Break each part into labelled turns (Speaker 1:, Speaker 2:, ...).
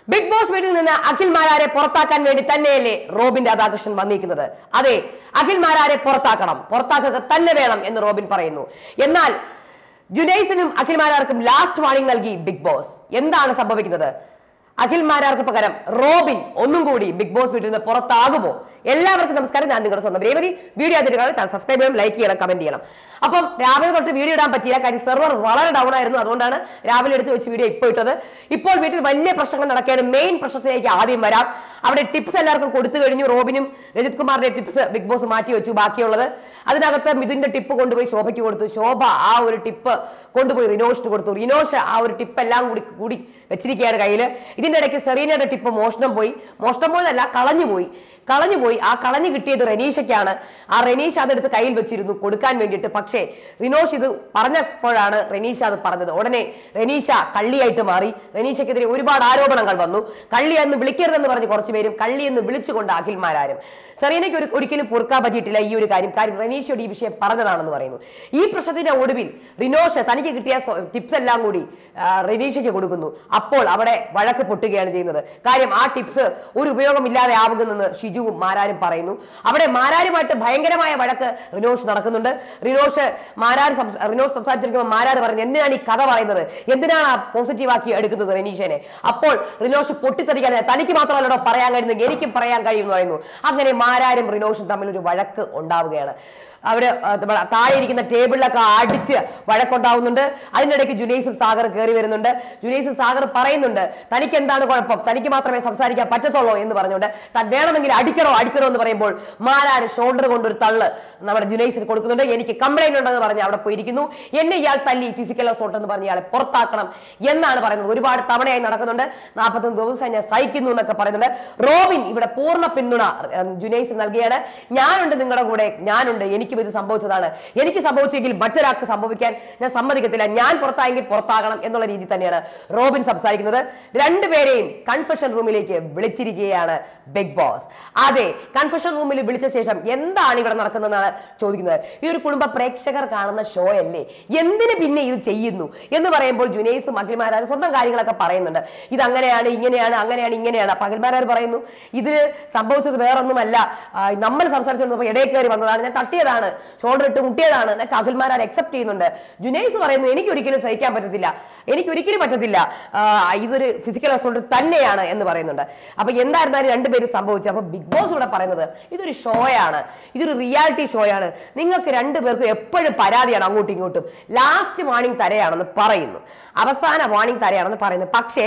Speaker 1: big boss വീട്ടിൽ നിന്ന് അഖിൽ മാരാരെ പുറത്താക്കാൻ വേണ്ടി തന്നെയല്ലേ റോബിൻ രാധാകൃഷ്ണൻ വന്നിരിക്കുന്നത് അതെ അഖിൽ മാരാരെ പുറത്താക്കണം പുറത്താക്കുക തന്നെ വേണം എന്ന് റോബിൻ പറയുന്നു എന്നാൽ ജുനൈസിനും അഖിൽ മാരാർക്കും ലാസ്റ്റ് വാണിംഗ് നൽകി ബിഗ് ബോസ് എന്താണ് സംഭവിക്കുന്നത് അഖിൽ മാരാർക്ക് പകരം റോബിൻ ഒന്നും കൂടി ബിഗ് ബോസ് വീട്ടിൽ നിന്ന് പുറത്താകുമോ എല്ലാവർക്കും നമസ്കാരം ഞാൻ നിങ്ങളുടെ സ്വന്തം രേവതി വീഡിയോ ആദ്യമായിട്ട് കാണാൻ ചാനൽ സബ്സ്ക്രൈബ് ചെയ്യണം ലൈക്ക് ചെയ്യണം കമന്റ് ചെയ്യണം അപ്പം രാവിലെ തൊട്ട് വീഡിയോ ഇടാൻ പറ്റിയില്ല കാര്യം സെർവർ വളരെ ഡൗൺ ആയിരുന്നു അതുകൊണ്ടാണ് രാവിലെ എടുത്ത് വെച്ച് വീഡിയോ ഇപ്പോൾ ഇട്ടത് ഇപ്പോൾ വീട്ടിൽ വലിയ പ്രശ്നങ്ങൾ നടക്കുകയാണ് മെയിൻ പ്രശ്നത്തിലേക്ക് ആദ്യം വരാം അവിടെ ടിപ്സ് എല്ലാവർക്കും കൊടുത്തു കഴിഞ്ഞു റോബിനും രജിത് കുമാറിന്റെ ടിപ്സ് ബിഗ് ബോസ് മാറ്റി വെച്ചു ബാക്കിയുള്ളത് അതിനകത്ത് മിഥുന്റെ ടിപ്പ് കൊണ്ടുപോയി ശോഭയ്ക്ക് കൊടുത്തു ശോഭ ആ ഒരു ടിപ്പ് കൊണ്ടുപോയി റിനോഷിന് കൊടുത്തു റിനോഷ് ആ ഒരു ടിപ്പ് എല്ലാം കൂടി കൂടി വെച്ചിരിക്കുകയാണ് കയ്യിൽ ഇതിന്റെ ഇടയ്ക്ക് സെറീനയുടെ ടിപ്പ് മോഷണം പോയി മോഷണം പോയതല്ല കളഞ്ഞുപോയി കളഞ്ഞുപോയി ആ കളഞ്ഞു കിട്ടിയത് റനീഷയ്ക്കാണ് ആ റനീഷ് അതെടുത്ത് കയ്യിൽ വെച്ചിരുന്നു കൊടുക്കാൻ വേണ്ടിയിട്ട് പക്ഷേ റിനോഷ് ഇത് പറഞ്ഞപ്പോഴാണ് റനീഷ അത് പറഞ്ഞത് ഉടനെ റനീഷ കള്ളിയായിട്ട് മാറി റനീഷയ്ക്കെതിരെ ഒരുപാട് ആരോപണങ്ങൾ വന്നു കള്ളി എന്ന് വിളിക്കരുതെന്ന് പറഞ്ഞ് കുറച്ച് പേരും കള്ളി എന്ന് വിളിച്ചുകൊണ്ട് അഖിൽമാരാരും സെറീനയ്ക്ക് ഒരു ഒരിക്കലും പൊറുക്കാൻ പറ്റിയിട്ടില്ല ഈ ഒരു കാര്യം കാര്യം റനീഷയോട് ഈ വിഷയം പറഞ്ഞതാണെന്ന് പറയുന്നു ഈ പ്രശ്നത്തിന്റെ ഒടുവിൽ റിനോഷ് തനിക്ക് കിട്ടിയ ടിപ്സ് എല്ലാം കൂടി ആ, റനീഷയ്ക്ക് കൊടുക്കുന്നു അപ്പോൾ അവിടെ വഴക്ക് പൊട്ടുകയാണ് ചെയ്യുന്നത് കാര്യം ആ ടിപ്സ് ഒരു ഉപയോഗമില്ലാതെ ആവുമെന്ന് ഷിജുവും മാരാരും പറയുന്നു അവിടെ മാരാരുമായിട്ട് ഭയങ്കരമായ വഴക്ക് റിനോഷ് നടക്കുന്നുണ്ട് റിനോഷ് മാരാർ സംസ- റിനോഷ് സംസാരിച്ചിരിക്കുമ്പോൾ മാരാർ പറഞ്ഞു എന്തിനാണ് ഈ കഥ പറയുന്നത് എന്തിനാണ് ആ പോസിറ്റീവ് ആക്കി എടുക്കുന്നത് റനീഷനെ അപ്പോൾ റിനോഷ് പൊട്ടിത്തെറിക്കാൻ തനിക്ക് മാത്രമല്ലടോ പറയാൻ കഴിയുന്നത് എനിക്കും പറയാൻ കഴിയുമെന്ന് പറയുന്നു അങ്ങനെ മാരാരും റിനോഷും തമ്മിൽ ഒരു വഴക്ക് ഉണ്ടാവുകയാണ് അവിടെ ആ, നമ്മളെ താഴെ ഇരിക്കുന്ന ടേബിളിലൊക്കെ അടിച്ച് വഴക്കുണ്ടാവുന്നുണ്ട് അതിനിടയ്ക്ക് ജുനൈസും സാഗർ കയറി വരുന്നുണ്ട് ജുനൈസും സാഗർ പറയുന്നുണ്ട് തനിക്ക് എന്താണ് കുഴപ്പം തനിക്ക് മാത്രമേ സംസാരിക്കാൻ പറ്റത്തുള്ളൂ എന്ന് പറഞ്ഞുകൊണ്ട് താൻ വേണമെങ്കിൽ അടിക്കണോ അടിക്കണോ എന്ന് പറയുമ്പോൾ മാലാര് ഷോൾഡർ കൊണ്ടൊരു തള്ള് നമ്മുടെ ജുനൈസിന് കൊടുക്കുന്നുണ്ട് എനിക്ക് കംപ്ലൈന്റ് ഉണ്ടെന്ന് പറഞ്ഞ് അവിടെ പോയിരിക്കുന്നു എന്നെ ഇയാൾ തല്ലി ഫിസിക്കൽ അസോൾട്ട് എന്ന് പറഞ്ഞ് ഇയാളെ പുറത്താക്കണം എന്നാണ് പറയുന്നത് ഒരുപാട് തവണയായി നടക്കുന്നുണ്ട് നാൽപ്പത്തൊന്ന് ദിവസം ഞാൻ സഹിക്കുന്നു എന്നൊക്കെ പറയുന്നുണ്ട് റോബിൻ ഇവിടെ പൂർണ്ണ പിന്തുണ ഉം, ജുനൈസ് നൽകിയാണ് ഞാനുണ്ട് നിങ്ങളുടെ കൂടെ ഞാനുണ്ട് എനിക്കും ഇത് സംഭവിച്ചതാണ് എനിക്ക് സംഭവിച്ചെങ്കിൽ മറ്റൊരാൾക്ക് സംഭവിക്കാൻ ഞാൻ സമ്മതിക്കത്തില്ല ഞാൻ പുറത്തായെങ്കിൽ പുറത്താകണം എന്നുള്ള രീതി തന്നെയാണ് റോബിൻ സംസാരിക്കുന്നത് രണ്ടുപേരെയും കൺഫെഷൻ റൂമിലേക്ക് വിളിച്ചിരിക്കുകയാണ് ബിഗ് ബോസ് അതെ കൺഫെഷൻ റൂമിൽ വിളിച്ച ശേഷം എന്താണ് ഇവിടെ നടക്കുന്നതെന്നാണ് ചോദിക്കുന്നത് ഈ ഒരു കുടുംബ പ്രേക്ഷകർ കാണുന്ന ഷോ അല്ലേ എന്തിന് പിന്നെ ഇത് ചെയ്യുന്നു എന്ന് പറയുമ്പോൾ ജുനൈസും അഖിൽമാരാരും സ്വന്തം കാര്യങ്ങളൊക്കെ പറയുന്നുണ്ട് ഇത് അങ്ങനെയാണ് ഇങ്ങനെയാണ് അങ്ങനെയാണ് ഇങ്ങനെയാണ് അപ്പൊ അഖിൽമാരാർ പറയുന്നു ഇതിന് സംഭവിച്ചത് വേറൊന്നുമല്ല ആ, നമ്മൾ സംസാരിച്ചുകൊണ്ടിരുന്നപ്പോൾ ഇടയിൽ കയറി വന്നതാണ് ഞാൻ തട്ടിയതാണ് ഷോൾഡർ ഇട്ട് മുട്ടിയതാണ് എന്നൊക്കെ അഖിൽമാരാർ അക്സെപ്റ്റ് ചെയ്യുന്നുണ്ട് ജുനൈസ് പറയുന്നു എനിക്ക് ഒരിക്കലും സഹിക്കാൻ പറ്റത്തില്ല എനിക്ക് ഒരിക്കലും പറ്റത്തില്ല ആ, ഇതൊരു ഫിസിക്കൽ അസോൾട്ട് തന്നെയാണ് എന്ന് പറയുന്നുണ്ട് അപ്പൊ എന്തായിരുന്നാലും രണ്ടുപേരും സംഭവിച്ചു അപ്പൊ ബിഗ് ബോസ് ഇവിടെ പറയുന്നത് ഇതൊരു ഷോയാണ് ഇതൊരു റിയാലിറ്റി ഷോയാണ് നിങ്ങൾക്ക് രണ്ടുപേർക്കും എപ്പോഴും പരാതിയാണ് അങ്ങോട്ടും ഇങ്ങോട്ടും ലാസ്റ്റ് വാണിംഗ് തരയാണെന്ന് പറയുന്നു അവസാന വാണിംഗ് തരയാണെന്ന് പറയുന്നു പക്ഷേ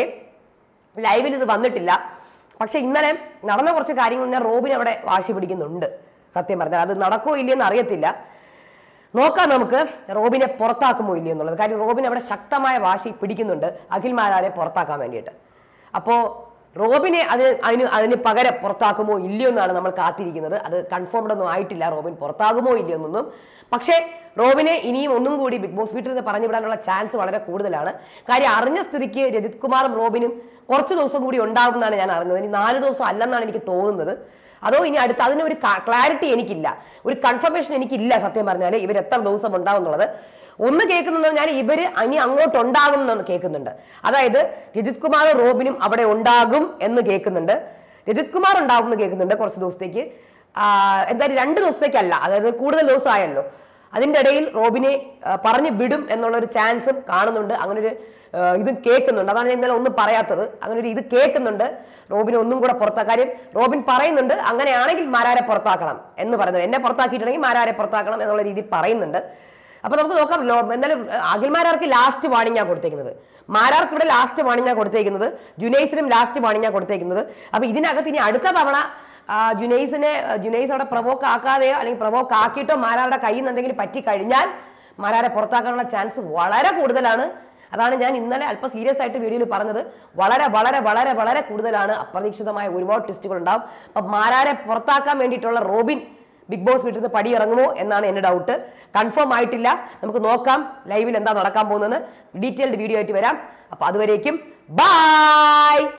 Speaker 1: ലൈവിൽ ഇത് വന്നിട്ടില്ല പക്ഷെ ഇന്നലെ നടന്ന കുറച്ച് കാര്യങ്ങൾ ഞാൻ റോബിൻ അവിടെ വാശി പിടിക്കുന്നുണ്ട് സത്യം പറഞ്ഞാൽ അത് നടക്കോ ഇല്ലയെന്ന് അറിയത്തില്ല നോക്കാം നമുക്ക് റോബിനെ പുറത്താക്കുമോ ഇല്ലയോ എന്നുള്ളത് കാര്യം റോബിൻ അവിടെ ശക്തമായ വാശി പിടിക്കുന്നുണ്ട് അഖിൽമാരാരെ പുറത്താക്കാൻ വേണ്ടിയിട്ട് അപ്പോൾ റോബിനെ അത് അതിന് അതിന് പകരം പുറത്താക്കുമോ ഇല്ലയോ എന്നാണ് നമ്മൾ കാത്തിരിക്കുന്നത് അത് കൺഫേംഡ് ഒന്നും ആയിട്ടില്ല റോബിൻ പുറത്താകുമോ ഇല്ലയോ എന്നൊന്നും പക്ഷേ റോബിനെ ഇനിയും ഒന്നും കൂടി ബിഗ് ബോസ് വീട്ടിൽ നിന്ന് പറഞ്ഞു വിടാനുള്ള ചാൻസ് വളരെ കൂടുതലാണ് കാര്യം അറിഞ്ഞ സ്ഥിതിക്ക് രജിത് കുമാറും റോബിനും കുറച്ച് ദിവസം കൂടി ഉണ്ടാകും എന്നാണ് ഞാൻ അറിഞ്ഞത് ഇനി നാല് ദിവസം അല്ലെന്നാണ് എനിക്ക് തോന്നുന്നത് അതോ ഇനി അടുത്ത അതിന് ഒരു ക്ലാരിറ്റി എനിക്കില്ല ഒരു കൺഫർമേഷൻ എനിക്കില്ല സത്യം പറഞ്ഞാൽ ഇവർ എത്ര ദിവസം ഉണ്ടാവും എന്നുള്ളത് ഒന്ന് കേൾക്കുന്നത് ഞാൻ ഇവര് ഇനി അങ്ങോട്ട് ഉണ്ടാകും എന്ന് കേൾക്കുന്നുണ്ട് അതായത് രജിത് കുമാറും റോബിനും അവിടെ ഉണ്ടാകും എന്ന് കേൾക്കുന്നുണ്ട് രജിത് കുമാർ ഉണ്ടാകും എന്ന് കേൾക്കുന്നുണ്ട് കുറച്ച് ദിവസത്തേക്ക് ആ, എന്തായാലും രണ്ട് ദിവസത്തേക്കല്ല അതായത് കൂടുതൽ ദിവസമായല്ലോ അതിൻ്റെ ഇടയിൽ റോബിനെ ആ, പറഞ്ഞു വിടും എന്നുള്ളൊരു ചാൻസും കാണുന്നുണ്ട് അങ്ങനെ ഒരു ആ, ഇത് കേൾക്കുന്നുണ്ട് അതാണ് ഞാൻ ഇന്നലെ ഒന്നും പറയാത്തത് അങ്ങനെ ഒരു ഇത് കേൾക്കുന്നുണ്ട് റോബിനെ ഒന്നും കൂടെ പുറത്താ കാര്യം റോബിൻ പറയുന്നുണ്ട് അങ്ങനെയാണെങ്കിൽ മാരാരെ പുറത്താക്കണം എന്ന് പറയുന്നത് എന്നെ പുറത്താക്കിയിട്ടുണ്ടെങ്കിൽ മാരാരെ പുറത്താക്കണം എന്നുള്ള രീതി പറയുന്നുണ്ട് അപ്പൊ നമുക്ക് നോക്കാം ലോ എന്തായാലും അഖിൽമാരാർക്ക് ലാസ്റ്റ് വാണിംഗാണ് കൊടുത്തേക്കുന്നത് മാരാർക്ക് ഇവിടെ ലാസ്റ്റ് വാണിംഗാണ് കൊടുത്തേക്കുന്നത് ജുനൈസിനും ലാസ്റ്റ് വാണിംഗാണ് കൊടുത്തേക്കുന്നത് അപ്പൊ ഇതിനകത്ത് ഇനി അടുത്ത തവണ ആ, ജുനൈസിനെ ജുനൈസ് അവിടെ പ്രവോക്ക് ആക്കാതെയോ അല്ലെങ്കിൽ പ്രവോക്ക് ആക്കിയിട്ടോ മാരാരുടെ കയ്യിൽ നിന്ന് എന്തെങ്കിലും പറ്റി കഴിഞ്ഞാൽ മാരാരെ പുറത്താക്കാനുള്ള ചാൻസ് വളരെ കൂടുതലാണ് അതാണ് ഞാൻ ഇന്നലെ അല്പം സീരിയസ് ആയിട്ട് വീഡിയോയിൽ പറഞ്ഞത് വളരെ വളരെ വളരെ വളരെ കൂടുതലാണ് അപ്രതീക്ഷിതമായ ഒരുപാട് ടെസ്റ്റുകൾ ഉണ്ടാവും അപ്പൊ മാരാരെ പുറത്താക്കാൻ വേണ്ടിയിട്ടുള്ള റോബിൻ ബിഗ് ബോസ് വീട്ടിൽ നിന്ന് പടി ഇറങ്ങുമോ എന്നാണ് എന്റെ ഡൗട്ട് കൺഫേം ആയിട്ടില്ല നമുക്ക് നോക്കാം ലൈവിൽ എന്താ നടക്കാൻ പോകുന്നത് ഡീറ്റെയിൽഡ് വീഡിയോ ആയിട്ട് വരാം അപ്പൊ അതുവരേക്കും ബൈ